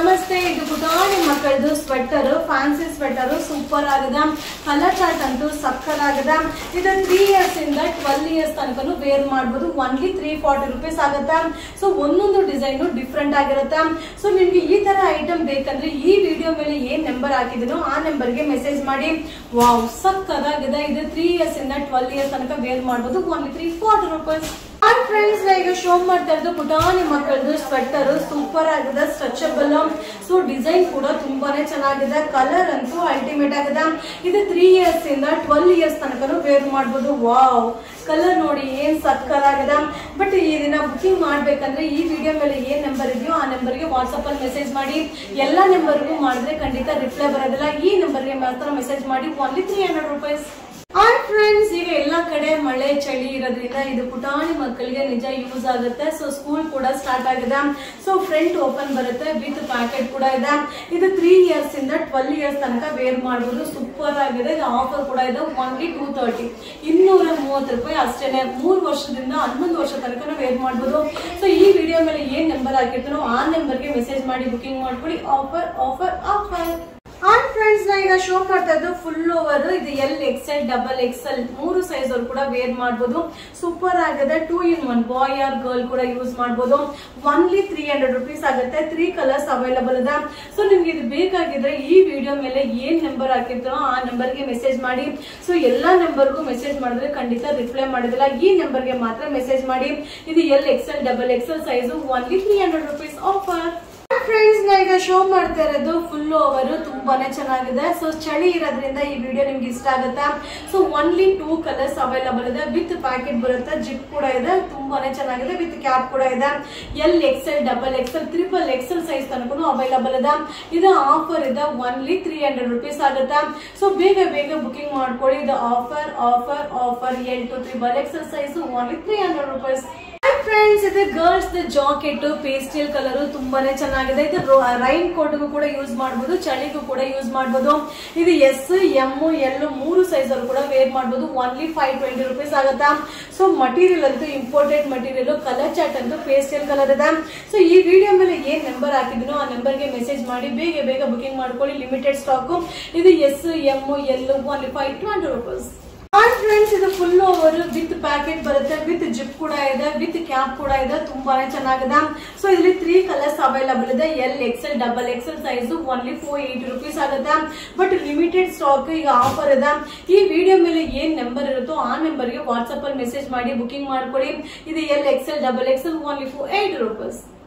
ನಮಸ್ತೆ ಇದು ಪುಟಾಣಿ ಮಕ್ಕಳದು ಸ್ವೆಟರ್ ಫ್ಯಾನ್ಸಿ ಸ್ವೆಟರ್ ಸೂಪರ್ ಆಗಿದೆ ಕಲರ್ ಚಾರ್ಟ್ ಅಂತೂ ಸಕ್ಕರ್ ಆಗಿದೆ ಇದು ತ್ರೀ ಇಯರ್ಸ್ ಇಂದ ಟ್ವೆಲ್ ಇಯರ್ಸ್ ತನಕನು ವೇರ್ ಮಾಡ್ಬೋದು ಒನ್ಲಿ ತ್ರೀ ಫಾರ್ಟಿ ರುಪೀಸ್ ಆಗುತ್ತೆ ಸೊ ಒಂದೊಂದು ಡಿಸೈನ್ ಡಿಫ್ರೆಂಟ್ ಆಗಿರುತ್ತೆ ಸೊ ನಿಮ್ಗೆ ಈ ತರ ಐಟಮ್ ಬೇಕಂದ್ರೆ ಈ ವಿಡಿಯೋ ಮೇಲೆ ಏನ್ ನಂಬರ್ ಹಾಕಿದೀನೋ ಆ ನಂಬರ್ಗೆ ಮೆಸೇಜ್ ಮಾಡಿ ವಾವ್ ಸಕ್ಕದಾಗಿದೆ ಇದು ತ್ರೀ ಇಯರ್ಸ್ ಇಂದ ಟ್ವೆಲ್ ಇಯರ್ಸ್ ತನಕ ವೇರ್ ಮಾಡ್ಬೋದು only three forty rupees hi friends ನಾ ಈಗ ಶೋ ಮಾಡ್ತಾ ಇರೋದು ಪುಟಾಣಿ ಮಕ್ಕಳದು ಸ್ವೆಟರ್ ಸೂಪರ್ ಆಗಿದೆ ಸ್ಟ್ರೆಚಬಲ್ ಸೊ ಡಿಸೈನ್ ಕೂಡ ತುಂಬಾನೇ ಚೆನ್ನಾಗಿದೆ ಕಲರ್ ಅಂತೂ ಅಲ್ಟಿಮೇಟ್ ಆಗಿದೆ ಇದು ತ್ರೀ ಇಯರ್ಸ್ ಇಂದ ಟ್ವೆಲ್ ಇಯರ್ಸ್ ತನಕ ವೇರ್ ಮಾಡ್ಬೋದು ವಾವ್ ಕಲರ್ ನೋಡಿ ಏನ್ ಸಕ್ಕರ್ ಆಗಿದೆ ಬಟ್ ಇದನ್ನ ಬುಕಿಂಗ್ ಮಾಡ್ಬೇಕಂದ್ರೆ ಈ ವಿಡಿಯೋ ಮೇಲೆ ಏನ್ ನಂಬರ್ ಇದೆಯೋ ಆ ನಂಬರ್ಗೆ ವಾಟ್ಸಪ್ ಅಲ್ಲಿ ಮೆಸೇಜ್ ಮಾಡಿ ಎಲ್ಲಾ ನಂಬರ್ಗೂ ಮಾಡಿದ್ರೆ ಖಂಡಿತ ರಿಪ್ಲೈ ಬರೋದಿಲ್ಲ ಈ ನಂಬರ್ಗೆ ಮಾತ್ರ ಮೆಸೇಜ್ ಮಾಡಿ only three hundred rupees hi friends ಈಗ ಎಲ್ಲಾ ಕಡೆ ಮಳೆ ಚಳಿ ಇರೋದ್ರಿಂದ ಇದು ಪುಟಾಣಿ ಮಕ್ಕಳಿಗೆ ನಿಜ ಯೂಸ್ ಆಗುತ್ತೆ ಸೊ ಸ್ಕೂಲ್ ಕೂಡ ಸ್ಟಾರ್ಟ್ ಆಗಿದೆ ಸೊ ಫ್ರಂಟ್ ಓಪನ್ ಬರುತ್ತೆ ವಿತ್ ಪ್ಯಾಕೆಟ್ ಕೂಡ ಇದೆ ಇದು ತ್ರೀ ಇಯರ್ಸ್ ಇಂದ ಟ್ವೆಲ್ ಇಯರ್ಸ್ ತನಕ ವೇರ್ ಮಾಡಬಹುದು ಸೂಪರ್ ಆಗಿದೆ ಇದು ಆಫರ್ ಕೂಡ ಇದೆ ಒನ್ಲಿ ಟೂ ತರ್ಟಿ ಇನ್ನೂರ ಮೂವತ್ತು ರೂಪಾಯಿ ಅಷ್ಟೇನೆ ಮೂರು ವರ್ಷದಿಂದ ಹನ್ನೊಂದು ವರ್ಷ ತನಕ ವೇರ್ ಮಾಡ್ಬೋದು ಸೊ ಈ ವಿಡಿಯೋ ಮೇಲೆ ಏನ್ ನಂಬರ್ ಹಾಕಿರ್ತಾನೋ ಆ ನಂಬರ್ಗೆ ಮೆಸೇಜ್ ಮಾಡಿ ಬುಕಿಂಗ್ ಮಾಡ್ಕೊಳ್ಳಿ offer offer offer on friends ನಾ ಈಗ ಶೋ ಮಾಡ್ತಾ ಇದ್ದು ಫುಲ್ ಓವರ್ ಇದು ಎಲ್ ಎಕ್ಸೆಲ್ ಡಬಲ್ ಎಕ್ಸೆಲ್ ಮೂರು ಸೈಜ್ ಅವ್ರು ಕೂಡ ವೇರ್ ಮಾಡಬಹುದು ಸೂಪರ್ ಆಗಿದೆ two in one boy or girl ಕೂಡ ಯೂಸ್ ಮಾಡಬಹುದು ಒನ್ಲಿ ತ್ರೀ ಹಂಡ್ರೆಡ್ ರುಪೀಸ್ ಆಗುತ್ತೆ ತ್ರೀ ಕಲರ್ಸ್ ಅವೈಲಬಲ್ ಇದೆ ಸೊ ನಿಮ್ಗೆ ಇದು ಬೇಕಾಗಿದ್ರೆ ಈ ವಿಡಿಯೋ ಮೇಲೆ ಏನ್ ನಂಬರ್ ಹಾಕಿರ್ತಾರೋ ಆ ನಂಬರ್ಗೆ ಮೆಸೇಜ್ ಮಾಡಿ ಸೊ ಎಲ್ಲಾ ನಂಬರ್ಗೂ ಮೆಸೇಜ್ ಮಾಡಿದ್ರೆ ಖಂಡಿತ ರಿಪ್ಲೈ ಮಾಡೋದಿಲ್ಲ ಈ ನಂಬರ್ಗೆ ಮಾತ್ರ ಮೆಸೇಜ್ ಮಾಡಿ ಇದು L XL double XL size only three hundred rupees offer friends ನಾ ಈಗ ಶೋ ಮಾಡ್ತಾ ಇರೋದು ಫುಲ್ ಓವರ್ ತುಂಬಾನೇ ಚೆನ್ನಾಗಿದೆ ಸೊ ಚಳಿ ಇರೋದ್ರಿಂದ ಈ ವಿಡಿಯೋ ನಿಮ್ಗೆ ಇಷ್ಟ ಆಗುತ್ತೆ so only two colours available ಇದೆ ವಿತ್ ಪ್ಯಾಕೆಟ್ ಬರುತ್ತೆ ಜಿಪ್ ಕೂಡ ಇದೆ ತುಂಬಾನೇ ಚೆನ್ನಾಗಿದೆ ವಿತ್ ಕ್ಯಾಪ್ ಕೂಡ ಇದೆ L XL double XL triple XL size ತನಕ ಅವೈಲಬಲ್ ಇದೆ ಇದು ಆಫರ್ ಇದೆ ಒನ್ಲಿ ತ್ರೀ ಹಂಡ್ರೆಡ್ ರುಪೀಸ್ ಆಗುತ್ತೆ ಸೊ ಬೇಗ ಬೇಗ ಬುಕಿಂಗ್ ಮಾಡ್ಕೊಳ್ಳಿ ಇದು offer offer offer L to triple XL size only three hundred rupees friends ಇದು ಗರ್ಲ್ಸ್ ಜಾಕೆಟ್ ಪೇಸ್ಟಲ್ ಕಲರ್ ತುಂಬಾನೇ ಚೆನ್ನಾಗಿದೆ ಇದು ರೈನ್ ಕೋಟ್ಗೂ ಕೂಡ ಯೂಸ್ ಮಾಡಬಹುದು ಚಳಿಗೂ ಕೂಡ ಯೂಸ್ ಮಾಡಬಹುದು ಇದು ಎಸ್ ಎಂ ಎಲ್ ಮೂರು ಸೈಜ್ ಅಲ್ಲಿ ಕೂಡ ವೇರ್ ಮಾಡಬಹುದು ಒನ್ಲಿ ಫೈವ್ ಟ್ವೆಂಟಿ ರುಪೀಸ್ ಆಗುತ್ತಾ ಸೊ ಮಟೀರಿಯಲ್ ಅಂತೂ ಇಂಪೋರ್ಟೆಡ್ ಮಟೀರಿಯಲ್ ಕಲರ್ ಚಾರ್ಟ್ ಅಂತೂ ಪೇಸ್ಟಲ್ ಕಲರ್ ಇದೆ ಸೊ ಈ ವಿಡಿಯೋ ಮೇಲೆ ಏನ್ ನಂಬರ್ ಹಾಕಿದೀನೋ ಆ ನಂಬರ್ಗೆ ಮೆಸೇಜ್ ಮಾಡಿ ಬೇಗ ಬೇಗ ಬುಕಿಂಗ್ ಮಾಡ್ಕೊಳ್ಳಿ ಲಿಮಿಟೆಡ್ ಸ್ಟಾಕ್ ಇದು S M L only five twenty rupees hi friends ಇದು ಫುಲ್ ಓವರ್ ವಿತ್ ಪ್ಯಾಕೆಟ್ ಬರುತ್ತೆ ವಿತ್ ಜಿಪ್ ಕೂಡ ಇದೆ ವಿತ್ ಕ್ಯಾಪ್ ಕೂಡ ಇದೆ ತುಂಬಾನೇ ಚೆನ್ನಾಗಿದೆ ಸೊ ಇಲ್ಲಿ ತ್ರೀ ಕಲರ್ಸ್ ಅವೈಲಬಲ್ ಇದೆ L XL double XL size only four eighty rupees ಆಗುತ್ತೆ ಬಟ್ ಲಿಮಿಟೆಡ್ ಸ್ಟಾಕ್ ಈಗ ಆಫರ್ ಇದೆ ಈ ವಿಡಿಯೋ ಮೇಲೆ ಏನ್ ನಂಬರ್ ಇರುತ್ತೋ ಆ ನಂಬರ್ಗೆ ವಾಟ್ಸ್ಆಪ್ ಅಲ್ಲಿ ಮೆಸೇಜ್ ಮಾಡಿ ಬುಕಿಂಗ್ ಮಾಡ್ಕೊಳ್ಳಿ ಇದು L XL double XL only four eighty rupees